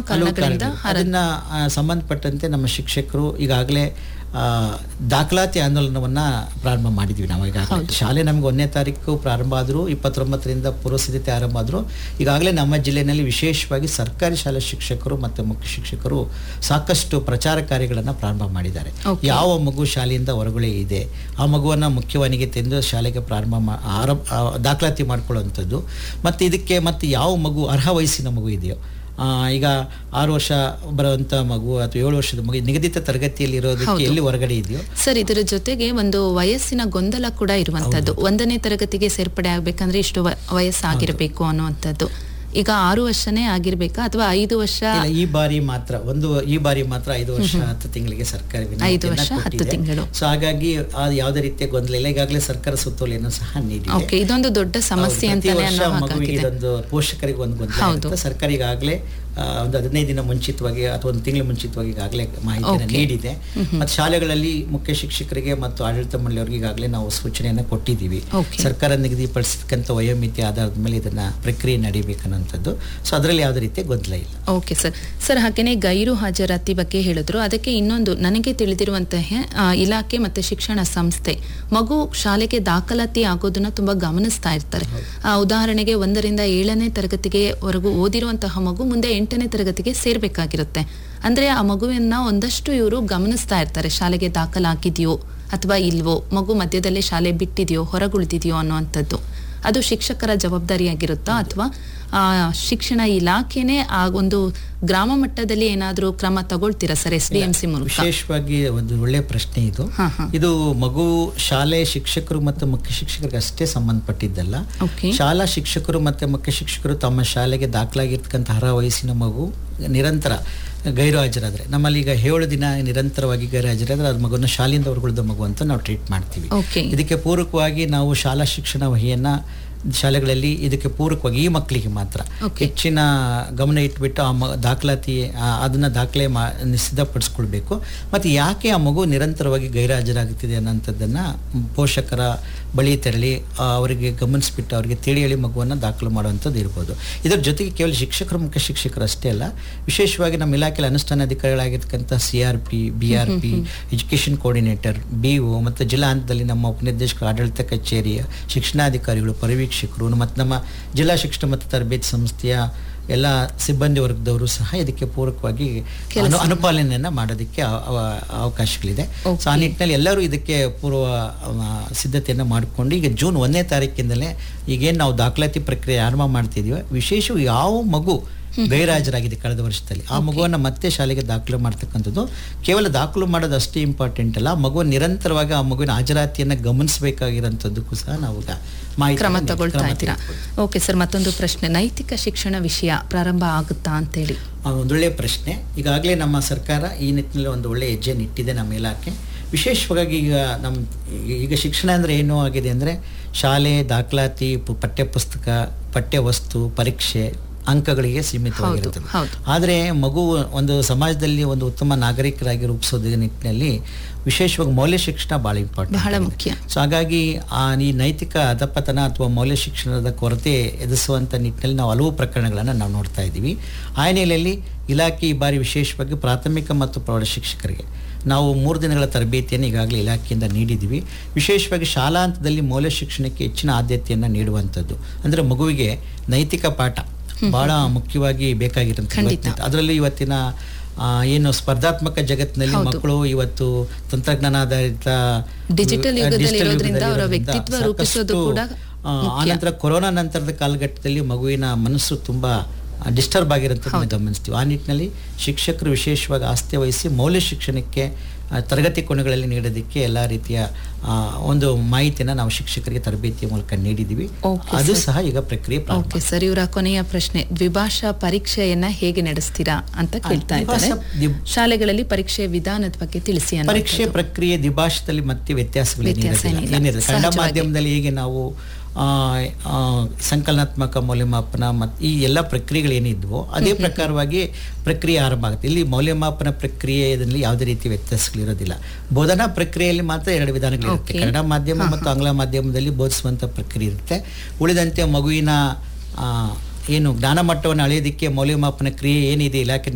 ಕಾರಣಗಳಿಂದ ಅದನ್ನ ಆ, ಸಂಬಂಧಪಟ್ಟಂತೆ ನಮ್ಮ ಶಿಕ್ಷಕರು ಈಗಾಗಲೇ ಆ, ದಾಖಲಾತಿ ಆಂದೋಲನವನ್ನ ಪ್ರಾರಂಭ ಮಾಡಿದ್ವಿ ನಾವು ಈಗಾಗಲೇ ಶಾಲೆ ನಮ್ಗೆ ಒಂದನೇ ತಾರೀಕು ಪ್ರಾರಂಭ ಆದರೂ ಇಪ್ಪತ್ತೊಂಬತ್ತರಿಂದ ಪೂರ್ವ ಸಿದ್ಧತೆ ಆರಂಭ ಆದರೂ ಈಗಾಗಲೇ ನಮ್ಮ ಜಿಲ್ಲೆಯಲ್ಲಿ ವಿಶೇಷವಾಗಿ ಸರ್ಕಾರಿ ಶಾಲಾ ಶಿಕ್ಷಕರು ಮತ್ತು ಮುಖ್ಯ ಶಿಕ್ಷಕರು ಸಾಕಷ್ಟು ಪ್ರಚಾರ ಕಾರ್ಯಗಳನ್ನು ಪ್ರಾರಂಭ ಮಾಡಿದ್ದಾರೆ Okay. ಯಾವ ಮಗು ಶಾಲೆಯಿಂದ ಹೊರಗಡೆ ಇದೆ ಆ ಮಗುವನ್ನು ಮುಖ್ಯವಾನಿಗೆ ತಂದು ಶಾಲೆಗೆ ಪ್ರಾರಂಭ ಮಾ ಆರಂಭ ಆ, ದಾಖಲಾತಿ ಮಾಡ್ಕೊಳ್ಳುವಂಥದ್ದು ಮತ್ತು ಇದಕ್ಕೆ ಮತ್ತು ಯಾವ ಮಗು ಅರ್ಹ ವಯಸ್ಸಿನ ಮಗು ಇದೆಯೋ ಆ, ಈಗ ಆರು ವರ್ಷ ಬರುವಂಥ ಮಗು ಅಥವಾ ಏಳು ವರ್ಷದ ಮಗು ನಿಗದಿತ ತರಗತಿಯಲ್ಲಿ ಇರೋದಕ್ಕೆ ಎಲ್ಲಿ ಹೊರಗಡೆ ಇದೆಯೋ ಸರ್ ಇದರ ಜೊತೆಗೆ ಒಂದು ವಯಸ್ಸಿನ ಗೊಂದಲ ಕೂಡ ಇರುವಂತದ್ದು ಒಂದನೇ ತರಗತಿಗೆ ಸೇರ್ಪಡೆ ಆಗ್ಬೇಕಂದ್ರೆ ಇಷ್ಟು ವ- ವಯಸ್ಸಾಗಿರ್ಬೇಕು ಅನ್ನುವಂಥದ್ದು ಈಗ ಆರು ವರ್ಷನೇ ಆಗಿರ್ಬೇಕಾ ಅಥವಾ ಐದು ವರ್ಷ ಇಲ್ಲ ಈ ಬಾರಿ ಮಾತ್ರ ಒಂದು ಈ ಬಾರಿ ಮಾತ್ರ ಐದು ವರ್ಷ ಹತ್ತು ತಿಂಗಳಿಗೆ ಸರ್ಕಾರ ಐದು ವರ್ಷ, ಹತ್ತು ತಿಂಗಳು. ಸೊ ಹಾಗಾಗಿ ಆ ಯಾವುದೇ ರೀತಿಯ ಗೊಂದಲ ಇಲ್ಲ ಈಗಾಗಲೇ ಸರ್ಕಾರ ಸುತ್ತೋಲೆಯನ್ನು ಸಹ ನೀಡಿದೆ ಓಕೆ ಇದೊಂದು ದೊಡ್ಡ ಸಮಸ್ಯೆ ಹೌದು, ಪ್ರತಿ ಅಂತಾನೆ ವರ್ಷ ಅನ್ನೋ ಮಗುವಿಗೆ ಹಾಗಾಗಿದೆ ಇದೊಂದು ಪೋಷಕರಿಗೆ ಒಂದು ಗೊಂದಲ ಹೌದು. ಇರುತ್ತೆ. ಸರ್ಕಾರ ಈಗಾಗಲೇ ಆ, ಒಂದು ಹದಿನೈದು ದಿನ ಮುಂಚಿತವಾಗಿ ಅಥವಾ ಒಂದು ತಿಂಗಳು ಮುಂಚಿತವಾಗಿ ಈಗಾಗಲೇ ಮಾಹಿತಿಯನ್ನು Okay. ನೀಡಿದೆ ಮತ್ತು ಶಾಲೆಗಳಲ್ಲಿ ಮುಖ್ಯ ಶಿಕ್ಷಕರಿಗೆ ಮತ್ತು ಆಡಳಿತ ಮಂಡಳಿಯವರಿಗೆ ಈಗಾಗಲೇ ನಾವು ಸೂಚನೆಯನ್ನು ಕೊಟ್ಟಿದ್ದೀವಿ Okay. ಸರ್ಕಾರ ನಿಗದಿಪಡಿಸಿರ್ತಕ್ಕಂಥ ವಯೋಮಿತಿ ಆಧಾರದ ಮೇಲೆ ಇದನ್ನ ಪ್ರಕ್ರಿಯೆ ನಡೀಬೇಕನ್ನೋಂಥದ್ದು ಸೊ ಅದರಲ್ಲಿ ಯಾವುದೇ ರೀತಿಯ ಗೊಂದಲ ಇಲ್ಲ ಓಕೆ ಸರ್ ಸರ್ ಹಾಗೇನೆ ಗೈರು ಹಾಜರಾತಿ ಬಗ್ಗೆ ಹೇಳಿದ್ರು ಅದಕ್ಕೆ ಇನ್ನೊಂದು ನನಗೆ ತಿಳಿದಿರುವಂತಹ ಆ, ಇಲಾಖೆ ಮತ್ತೆ ಶಿಕ್ಷಣ ಸಂಸ್ಥೆ ಮಗು ಶಾಲೆಗೆ ದಾಖಲಾತಿ ಆಗೋದನ್ನ ತುಂಬಾ ಗಮನಿಸ್ತಾ ಇರ್ತಾರೆ ಆ, ಉದಾಹರಣೆಗೆ ಒಂದರಿಂದ ಏಳನೇ ತರಗತಿಗೆ ವರೆಗೂ ಓದಿರುವಂತಹ ಮಗು ಮುಂದೆ ಎಂಟನೇ ತರಗತಿಗೆ ಸೇರ್ಬೇಕಾಗಿರುತ್ತೆ ಅಂದ್ರೆ ಆ ಮಗುವನ್ನ ಒಂದಷ್ಟು ಇವರು ಗಮನಿಸ್ತಾ ಇರ್ತಾರೆ ಶಾಲೆಗೆ ದಾಖಲಾಗಿದೆಯೋ ಅಥವಾ ಇಲ್ವೋ ಮಗು ಮಧ್ಯದಲ್ಲೇ ಶಾಲೆ ಬಿಟ್ಟಿದೆಯೋ ಹೊರಗುಳಿದಿದೆಯೋ ಅನ್ನುವಂಥದ್ದು ಅದು ಶಿಕ್ಷಕರ ಜವಾಬ್ದಾರಿಯಾಗಿರುತ್ತಾ ಅಥವಾ ಆ, ಶಿಕ್ಷಣ ಇಲಾಖೆನೇ ಆ ಒಂದು ಗ್ರಾಮ ಮಟ್ಟದಲ್ಲಿ ಏನಾದರೂ ಕ್ರಮ ತಗೊಳ್ತೀರಾ sir S D M C ಮೂಲಕ ವಿಶೇಷವಾಗಿ ಒಂದು ಒಳ್ಳೆ ಪ್ರಶ್ನೆ ಇದು ಹಾ, ಹಾ. ಇದು ಮಗು ಶಾಲೆ ಶಿಕ್ಷಕರು ಮತ್ತು ಮುಖ್ಯ ಶಿಕ್ಷಕರಿಗೆ ಅಷ್ಟೇ ಸಂಬಂಧಪಟ್ಟಿದ್ದಲ್ಲ ಓಕೆ ಶಾಲಾ ಶಿಕ್ಷಕರು ಮತ್ತು ಮುಖ್ಯ ಶಿಕ್ಷಕರು ತಮ್ಮ ಶಾಲೆಗೆ ದಾಖಲಾಗಿರ್ತಕ್ಕಂಥ ಅರ್ಹ ವಯಸ್ಸಿನ ಮಗು ನಿರಂತರ ಗೈರು ಹಾಜರಾದರೆ ನಮ್ಮಲ್ಲಿ ಈಗ ಏಳು ದಿನ ನಿರಂತರವಾಗಿ ಗೈರು ಹಾಜರಾದರೆ ಅದು ಮಗುನ ಶಾಲೆಯಿಂದ ಹೊರಗುಳಿದ ಮಗು ಅಂತ ನಾವು ಟ್ರೀಟ್ ಮಾಡ್ತೀವಿ ಓಕೆ ಇದಕ್ಕೆ ಪೂರಕವಾಗಿ ನಾವು ಶಾಲಾ ಶಿಕ್ಷಣ ವಹಿಯನ್ನ ಶಾಲೆಗಳಲ್ಲಿ ಇದಕ್ಕೆ ಪೂರಕವಾಗಿ ಈ ಮಕ್ಕಳಿಗೆ ಮಾತ್ರ Okay. ಹೆಚ್ಚಿನ ಗಮನ ಇಟ್ಬಿಟ್ಟು ಆ ಮ ದಾಖಲಾತಿ ಆ, ಅದನ್ನ ದಾಖಲೆ ಮಾ ಸಿದ್ಧಪಡಿಸ್ಕೊಳ್ಬೇಕು ಮತ್ತು ಯಾಕೆ ಆ ಮಗು ನಿರಂತರವಾಗಿ ಗೈರುಹಾಜರಾಗುತ್ತಿದೆ ಅನ್ನೋಂಥದ್ದನ್ನ ಪೋಷಕರ ಬಳಿ ತೆರಳಿ ಆ, ಅವರಿಗೆ ಗಮನಿಸ್ಬಿಟ್ಟು ಅವರಿಗೆ ತಿಳಿ ಹೇಳಿ ಮಗುವನ್ನು ದಾಖಲು ಮಾಡುವಂಥದ್ದು ಇರ್ಬೋದು ಇದರ ಜೊತೆಗೆ ಕೇವಲ ಶಿಕ್ಷಕರು ಮುಖ್ಯ ಶಿಕ್ಷಕರು ಅಷ್ಟೇ ಅಲ್ಲ ವಿಶೇಷವಾಗಿ ನಮ್ಮ ಇಲಾಖೆಯಲ್ಲಿ ಅನುಷ್ಠಾನ ಅಧಿಕಾರಿಗಳಾಗಿರ್ತಕ್ಕಂಥ C R P B R P education coordinator B O ಮತ್ತು ಜಿಲ್ಲಾ ಹಂತದಲ್ಲಿ ನಮ್ಮ ಉಪನಿರ್ದೇಶಕರು ಆಡಳಿತ ಕಚೇರಿಯ ಶಿಕ್ಷಣಾಧಿಕಾರಿಗಳು ಪರಿವೀಕ್ಷಕರು ಮತ್ತು ನಮ್ಮ ಜಿಲ್ಲಾ ಶಿಕ್ಷಣ ಮತ್ತು ತರಬೇತಿ ಸಂಸ್ಥೆಯ ಎಲ್ಲ ಸಿಬ್ಬಂದಿ ವರ್ಗದವರು ಸಹ ಇದಕ್ಕೆ ಪೂರಕವಾಗಿ ಅನು ಅನುಪಾಲನೆಯನ್ನು ಮಾಡೋದಕ್ಕೆ ಅವ- ಅವ- ಅವಕಾಶಗಳಿದೆ ಸೊ ಆ ನಿಟ್ಟಿನಲ್ಲಿ ಎಲ್ಲರೂ ಇದಕ್ಕೆ ಪೂರ್ವ ಆ, ಸಿದ್ಧತೆಯನ್ನು ಮಾಡಿಕೊಂಡು ಈಗ ಜೂನ್ ಒಂದನೇ ತಾರೀಕಿಂದಲೇ ಈಗೇನು ನಾವು ದಾಖಲಾತಿ ಪ್ರಕ್ರಿಯೆ ಆರಂಭ ಮಾಡ್ತಿದೀವಿ ವಿಶೇಷವಾಗಿ ಯಾವ ಮಗು ಗೈರಾಜರಾಗಿದೆ ಕಳೆದ ವರ್ಷದಲ್ಲಿ ಆ ಮಗುವನ್ನು ಮತ್ತೆ ಶಾಲೆಗೆ ದಾಖಲು ಮಾಡ್ತಕ್ಕಂಥದ್ದು ಕೇವಲ ದಾಖಲು ಮಾಡೋದು ಅಷ್ಟೇ ಇಂಪಾರ್ಟೆಂಟ್ ಅಲ್ಲ ಮಗು ನಿರಂತರವಾಗಿ ಆ ಮಗುವಿನ ಹಾಜರಾತಿಯನ್ನು ಗಮನಿಸಬೇಕಾಗಿರೋಂಥದ್ದಕ್ಕೂ ಸಹ ನಾವು ಈಗ ಮಾಹಿತಿ ಕ್ರಮ ತಗೊಳ್ತಾ ಇದ್ದೀರಾ ಓಕೆ ಸರ್ ಮತ್ತೊಂದು ಪ್ರಶ್ನೆ ನೈತಿಕ ಶಿಕ್ಷಣ ವಿಷಯ ಪ್ರಾರಂಭ ಆಗುತ್ತಾ ಅಂತೇಳಿ ಆ, ಒಂದೊಳ್ಳೆಯ ಪ್ರಶ್ನೆ ಈಗಾಗಲೇ ನಮ್ಮ ಸರ್ಕಾರ ಈ ನಿಟ್ಟಿನಲ್ಲಿ ಒಂದು ಒಳ್ಳೆಯ ಹೆಜ್ಜೆಯನ್ನು ಇಟ್ಟಿದೆ ನಮ್ಮ ಇಲಾಖೆ ವಿಶೇಷವಾಗಿ ಈಗ ನಮ್ಮ ಈಗ ಶಿಕ್ಷಣ ಅಂದರೆ ಏನು ಆಗಿದೆ ಅಂದರೆ ಶಾಲೆ ದಾಖಲಾತಿ ಪು- ಪಠ್ಯಪುಸ್ತಕ ಪಠ್ಯವಸ್ತು ಪರೀಕ್ಷೆ ಅಂಕಗಳಿಗೆ ಸೀಮಿತವಾಗಿರುತ್ತದೆ ಹೌದು. ಆದರೆ ಮಗು ಒಂದು ಸಮಾಜದಲ್ಲಿ ಒಂದು ಉತ್ತಮ ನಾಗರಿಕರಾಗಿ ರೂಪಿಸೋದ್ರ ನಿಟ್ಟಿನಲ್ಲಿ ವಿಶೇಷವಾಗಿ ಮೌಲ್ಯ ಶಿಕ್ಷಣ ಭಾಳ ಇಂಪಾರ್ಟೆಂಟ್ ಬಹಳ ಮುಖ್ಯ ಸೊ ಹಾಗಾಗಿ ಆ ಈ ನೈತಿಕ ಅಧಪತನ ಅಥವಾ ಮೌಲ್ಯ ಶಿಕ್ಷಣದ ಕೊರತೆ ಎದುರಿಸುವಂಥ ನಿಟ್ಟಿನಲ್ಲಿ ನಾವು ಹಲವು ಪ್ರಕರಣಗಳನ್ನು ನಾವು ನೋಡ್ತಾ ಇದ್ದೀವಿ ಆ ಹಿನ್ನೆಲೆಯಲ್ಲಿ ಇಲಾಖೆ ಈ ಬಾರಿ ವಿಶೇಷವಾಗಿ ಪ್ರಾಥಮಿಕ ಮತ್ತು ಪ್ರೌಢ ಶಿಕ್ಷಕರಿಗೆ ನಾವು ಮೂರು ದಿನಗಳ ತರಬೇತಿಯನ್ನು ಈಗಾಗಲೇ ಇಲಾಖೆಯಿಂದ ನೀಡಿದ್ದೀವಿ ವಿಶೇಷವಾಗಿ ಶಾಲಾ ಹಂತದಲ್ಲಿ ಮೌಲ್ಯ ಶಿಕ್ಷಣಕ್ಕೆ ಹೆಚ್ಚಿನ ಆದ್ಯತೆಯನ್ನು ನೀಡುವಂಥದ್ದು ಅಂದರೆ ಮಗುವಿಗೆ ನೈತಿಕ ಪಾಠ ಬಹಳ ಮುಖ್ಯವಾಗಿ ಬೇಕಾಗಿರುವಂಥದ್ದು ಅದರಲ್ಲೂ ಇವತ್ತಿನ ಆ, ಏನು ಸ್ಪರ್ಧಾತ್ಮಕ ಜಗತ್ತಿನಲ್ಲಿ ಮಕ್ಕಳು ಇವತ್ತು ತಂತ್ರಜ್ಞಾನ ಆಧಾರಿತ ಡಿಜಿಟಲ್ ಯುಗದಲ್ಲಿ ಡಿಜಿಟಲ್ ಇರೋದ್ರಿಂದ ಅವರ ಯುಗದಲ್ಲಿ ವ್ಯಕ್ತಿತ್ವ ಸಾಕಷ್ಟು, ರೂಪಿಸೋದು ಕೂಡ ಆ, ಆನಂತರ ಕೊರೋನಾ ನಂತರದ ಕಾಲಘಟ್ಟದಲ್ಲಿ ಮಗುವಿನ ಮನಸ್ಸು ತುಂಬಾ ಡಿಸ್ಟರ್ಬ್ ಆಗಿರೋಂಥದ್ದನ್ನ ಗಮನಿಸ್ತೀವಿ ಆ ನಿಟ್ಟಿನಲ್ಲಿ ಶಿಕ್ಷಕರು ವಿಶೇಷವಾಗಿ ಆಸ್ತಿ ವಹಿಸಿ ಮೌಲ್ಯ ಶಿಕ್ಷಣಕ್ಕೆ ಆ, ತರಗತಿ ಕೋಣೆಗಳಲ್ಲಿ ನೀಡೋದಕ್ಕೆ ಎಲ್ಲ ರೀತಿಯ ಆ, ಒಂದು ಮಾಹಿತಿನ ನಾವು ಶಿಕ್ಷಕರಿಗೆ ತರಬೇತಿಯ ಮೂಲಕ ನೀಡಿದ್ದೀವಿ Okay, ಅದು ಸಹ ಈಗ ಪ್ರಕ್ರಿಯೆ ಪ್ರಾರಂಭ ಓಕೆ ಸರ್ ಇವರ ಕೊನೆಯ ಪ್ರಶ್ನೆ ದ್ವಿಭಾಷಾ ಪರೀಕ್ಷೆಯನ್ನ ಹೇಗೆ ನಡೆಸ್ತೀರಾ ಅಂತ ಕೇಳ್ತಾ ಇದ್ದಾರೆ ದ್ವಿಭಾಷಾ- ದ್ವಿ- ಶಾಲೆಗಳಲ್ಲಿ ಪರೀಕ್ಷೆ ವಿಧಾನದ ಬಗ್ಗೆ ತಿಳಿಸಿ ಅನ್ನೋ ಪರೀಕ್ಷೆ ಪ್ರಕ್ರಿಯೆ ದ್ವಿಭಾಷದಲ್ಲಿ ಮತ್ತೆ ವ್ಯತ್ಯಾಸಗಳೇನಿರೋದಿಲ್ಲ ವ್ಯತ್ಯಾಸ ಏನಿಲ್ಲ. ಏನಿದೆ ಕನ್ನಡ ಸಹಜವಾಗಿ. ಮಾಧ್ಯಮದಲ್ಲಿ ಹೇಗೆ ನಾವು ಆ, ಆ, ಸಂಕಲನಾತ್ಮಕ ಮೌಲ್ಯಮಾಪನ ಮತ್ತು ಈ ಎಲ್ಲ ಪ್ರಕ್ರಿಯೆಗಳೇನಿದ್ವೋ ಅದೇ ಪ್ರಕಾರವಾಗಿ ಪ್ರಕ್ರಿಯೆ ಆರಂಭ ಆಗುತ್ತೆ ಇಲ್ಲಿ ಮೌಲ್ಯಮಾಪನ ಪ್ರಕ್ರಿಯೆಯಲ್ಲಿ ಯಾವುದೇ ರೀತಿ ವ್ಯತ್ಯಾಸಗಳಿರೋದಿಲ್ಲ ಬೋಧನಾ ಪ್ರಕ್ರಿಯೆಯಲ್ಲಿ ಮಾತ್ರ ಎರಡು ವಿಧಾನಗಳಿರುತ್ತೆ Okay. ಕನ್ನಡ ಮಾಧ್ಯಮ ಮತ್ತು ಆಂಗ್ಲ ಮಾಧ್ಯಮದಲ್ಲಿ ಬೋಧಿಸುವಂಥ ಪ್ರಕ್ರಿಯೆ ಇರುತ್ತೆ ಉಳಿದಂತೆ ಮಗುವಿನ ಆ, ಏನು ಜ್ಞಾನ ಮಟ್ಟವನ್ನು ಅಳೆಯೋದಕ್ಕೆ ಮೌಲ್ಯಮಾಪನ ಕ್ರಿಯೆ ಏನಿದೆ ಇಲಾಖೆ